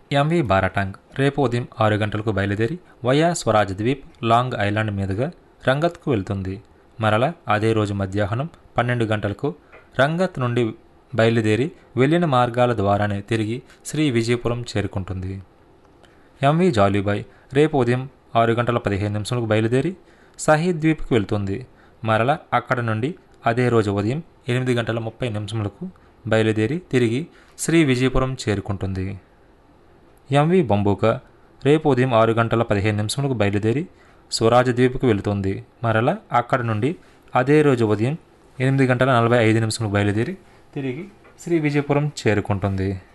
MV Baratang రేపు ఉదయం ఆరు గంటలకు బయలుదేరి via Swaraj Dweep long island మీదుగా రంగత్కు వెళ్తుంది మరలా అదే రోజు మధ్యాహ్నం పన్నెండు గంటలకు రంగత్ నుండి బయలుదేరి వెళ్ళిన మార్గాల ద్వారానే తిరిగి శ్రీ విజయపురం చేరుకుంటుంది ఎంవి జాలీబాయ్ రేపు ఉదయం ఆరు గంటల పదిహేను నిమిషాలకు బయలుదేరి షహీద్ ద్వీప్కి వెళ్తుంది మరలా అక్కడ నుండి అదే రోజు ఉదయం ఎనిమిది గంటల ముప్పై నిమిషములకు బయలుదేరి తిరిగి శ్రీ విజయపురం చేరుకుంటుంది ఎంవి బంబూక రేపు ఉదయం ఆరు గంటల పదిహేను నిమిషములకు బయలుదేరి స్వరాజ్ ద్వీప్కి వెళుతుంది మరలా అక్కడ నుండి అదే రోజు ఉదయం ఎనిమిది గంటల నలభై ఐదు నిమిషములకు బయలుదేరి తిరిగి శ్రీ విజయపురం చేరుకుంటుంది